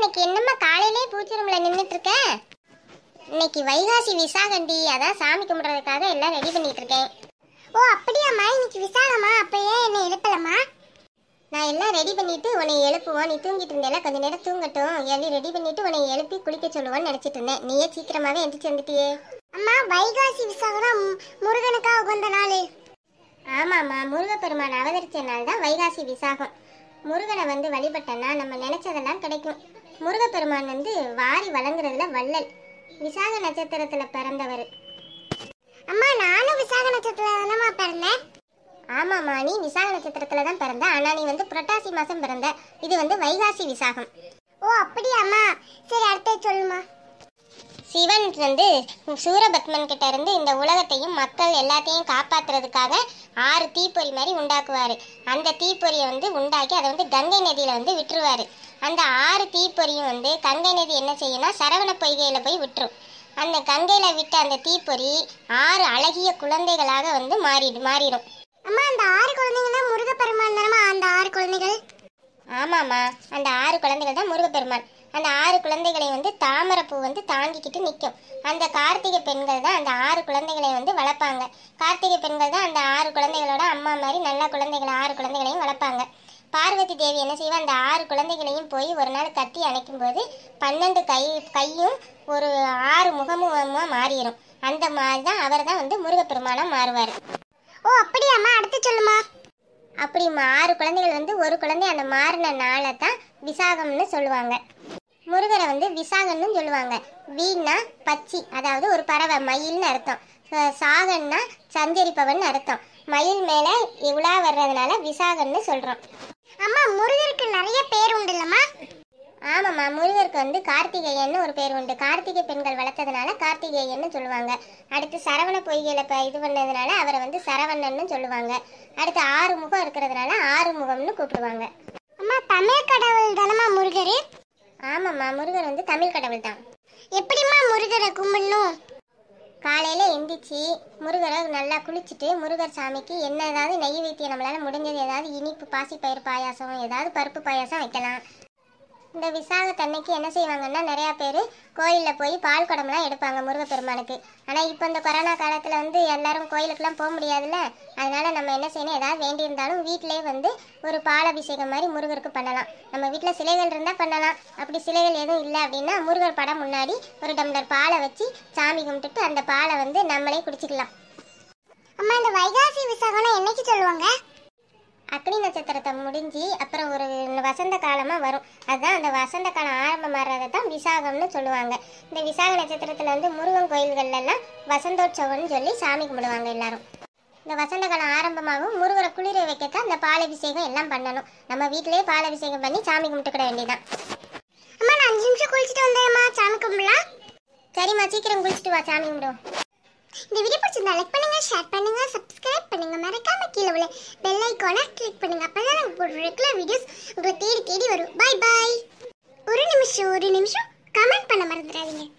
இன்னைக்கு என்னம்மா காலையிலே பூச்சிரூம்ல நின்றுட்டு இருக்க இன்னைக்கு வைகாசி விசாகண்டி அதான் சாமி கும்பிடுறதுக்காக எல்லாம் ரெடி பண்ணிட்டு இருக்கேன் ஓ அப்படியாம்மா இன்னைக்கு விசாகமா அப்ப ஏன் என்ன எழுப்பலம்மா நான் எல்லாம் ரெடி பண்ணிட்டு உன்னை எழுப்புவோம் நீ தூங்கிட்டு இருந்தேல கொஞ்ச நேரம் தூங்கட்டும் எல்லாம் ரெடி பண்ணிட்டு உன்னை எழுப்பி குளிக்க சொல்லுவோன்னு நினைச்சிட்டு இருந்தேன் நீயே சீக்கிரமாவே எந்திரிச்சு வந்துட்டியே அம்மா வைகாசி விசாகம் தான் மு- முருகனுக்கா உகந்த நாள் ஆமாம்மா முருகப்பெருமான் அவதரிச்ச நாள் தான் வைகாசி விசாகம் முருகனை வந்து வழிபட்டனா நம்ம நினைச்சதெல்லாம் கிடைக்கும் முருகப்பெருமான் வந்து வாரி வழங்குறதுல வள்ளல் விசாக நட்சத்திரத்துல பிறந்தவர் அம்மா நானும் விசாக நட்சத்திரத்துல தானம்மா பிறந்தேன் ஆமாம்மா நீ விசாக நட்சத்திரத்துல தான் பிறந்த ஆனா நீ வந்து புரட்டாசி மாசம் பிறந்த இது வந்து வைகாசி விசாகம் ஓ அப்படியாம்மா சரி அடுத்து சொல்லுமா சிவன் வந்து சூரபத்மன் கிட்ட இருந்து இந்த உலகத்தையும் மக்கள் எல்லாத்தையும் காப்பாத்துறதுக்காக ஆறு தீப்பொறி மாதிரி உண்டாக்குவாரு அந்த தீப்பொறியை வந்து உண்டாக்கி அதை வந்து கங்கை நதியில வந்து விட்டுருவாரு அந்த ஆறு தீப்பொறியும் வந்து கங்கை நதி என்ன செய்யும்னா சரவண பொய்கையில போய் விட்டுரும் அந்த கங்கையில விட்ட அந்த தீப்பொறி ஆறு அழகிய குழந்தைகளாக வந்து மாறிடு மாறிடும் அம்மா அந்த ஆறு குழந்தைங்க தான் முருகப்பெருமான் தானம்மா அந்த ஆறு குழந்தைகள் ஆமாம்மா அந்த ஆறு குழந்தைகள் தான் முருகப்பெருமான் அந்த ஆறு குழந்தைகளை வந்து தாமரைப்பூ வந்து தாங்கிக்கிட்டு நிற்கும் அந்த கார்த்திகை பெண்கள் தான் அந்த ஆறு குழந்தைகளை வந்து வளர்ப்பாங்க கார்த்திகை பெண்கள் தான் அந்த ஆறு குழந்தைகளோட அம்மா மாதிரி நல்ல குழந்தைகளை ஆறு குழந்தைகளையும் வளர்ப்பாங்க பார்வதி தேவி என்ன செய்வா அந்த ஆறு குழந்தைகளையும் போய் ஒரு நாள் கட்டி அணைக்கும் போது பன்னெண்டு கை கையும் ஒரு ஆறு முகமுகமாக மாறிடும் அந்த மாதிரி தான் அவர் தான் வந்து முருகப்பெருமானாக மாறுவார் ஓ அப்படியாம்மா அடுத்து சொல்லுமா அப்படி மா- ஆறு குழந்தைகள் வந்து ஒரு குழந்தை அந்த மாறின நாளை தான் விசாகம்னு சொல்லுவாங்க முருகரை வந்து விசாகம்னு சொல்லுவாங்க வீணா பச்சி அதாவது ஒரு பறவை மயில்னு அர்த்தம் ச- சாகன்னா சஞ்சரிப்பவன் அர்த்தம் மயில் மேலே உலா வர்றதுனால விசாகம்னு சொல்கிறோம் அம்மா முருகருக்கு நிறைய பேர் உண்டுல்லம்மா ஆமாம்மா முருகருக்கு வந்து கார்த்திகேயன்னு ஒரு பேர் உண்டு கார்த்திகை பெண்கள் வளர்த்ததுனால கார்த்திகேயன்னு சொல்லுவாங்க அடுத்து சரவண பொய்கையில இப்போ இது பண்ணதுனால அவரை வந்து சரவணன்னு சொல்லுவாங்க அடுத்து ஆறு முகம் இருக்கிறதுனால ஆறு முகம்னு கூப்பிடுவாங்க அம்மா தமிழ் கடவுள் தானம்மா முருகர் ஆமாம்மா முருகர் வந்து தமிழ் கடவுள் தான் எப்படிம்மா முருகரை கும்பிடணும் காலையில எந்திரிச்சு முருகரை நல்லா குளிச்சுட்டு முருகர் சாமிக்கு என்ன ஏதாவது நெய்வேத்தியம் நம்மளால முடிஞ்சது ஏதாவது இனிப்பு பாசிப்பயிறு பாயாசம் ஏதாவது பருப்பு பாயாசம் வைக்கலாம் இந்த விசாகத்தன்னைக்கு என்ன செய்வாங்கன்னா நிறையா பேர் கோயிலில் போய் பால் குடம்லாம் எடுப்பாங்க முருகப்பெருமானுக்கு ஆனால் இப்போ இந்த கொரோனா காலத்தில் வந்து எல்லாரும் கோயிலுக்குலாம் போக முடியாதுல்ல அதனால நம்ம என்ன செய்யணும் ஏதாவது வேண்டியிருந்தாலும் வீட்டிலேயே வந்து ஒரு பால் அபிஷேகம் மாதிரி முருகருக்கு பண்ணலாம் நம்ம வீட்டில் சிலைகள் இருந்தால் பண்ணலாம் அப்படி சிலைகள் எதுவும் இல்லை அப்படின்னா முருகர் படம் முன்னாடி ஒரு டம்ளர் பாலை வச்சு சாமி கும்பிட்டுட்டு அந்த பாலை வந்து நம்மளே குடிச்சிக்கலாம் அம்மா இந்த வைகாசி விசாகம்னா என்னைக்கு சொல்லுவாங்க அக்னி நட்சத்திரத்தை முடிஞ்சு அப்புறம் ஒரு வசந்த காலமாக வரும் அதுதான் அந்த வசந்த காலம் ஆரம்பமாகறதை தான் விசாகம்னு சொல்லுவாங்க இந்த விசாக நட்சத்திரத்தில் வந்து முருகன் கோயில்கள்லாம் வசந்தோற்சவம்னு சொல்லி சாமி கும்பிடுவாங்க எல்லாரும் இந்த வசந்த காலம் ஆரம்பமாகவும் முருகரை குளிர வைக்கத்தான் இந்த பாலபிஷேகம் எல்லாம் பண்ணணும் நம்ம வீட்டிலேயே பாலபிஷேகம் பண்ணி சாமி கும்பிட்டுக்கிட வேண்டியதான் அம்மா நான் அஞ்சு நிமிஷம் குளிச்சுட்டு வந்தேம்மா சாமி கும்பிடலாம் சரிம்மா சீக்கிரம் குளிச்சுட்டு வா சாமி கும்பிடுவோம் இந்த வீடியோ பிடிச்சிருந்தா லைக் பண்ணுங்க ஷேர் பண்ணுங்க சப்ஸ்கிரைப் பண்ணுங்க மறக்காம கீழே உள்ள பெல் ஐகானை கிளிக் பண்ணுங்க அப்பதான் நாங்க போடுற ரெகுலர் வீடியோஸ் உங்களை தேடி தேடி வரும் பை பை ஒரு நிமிஷம் ஒரு நிமிஷம் கமெண்ட் பண்ண மறந்துடாதீங்க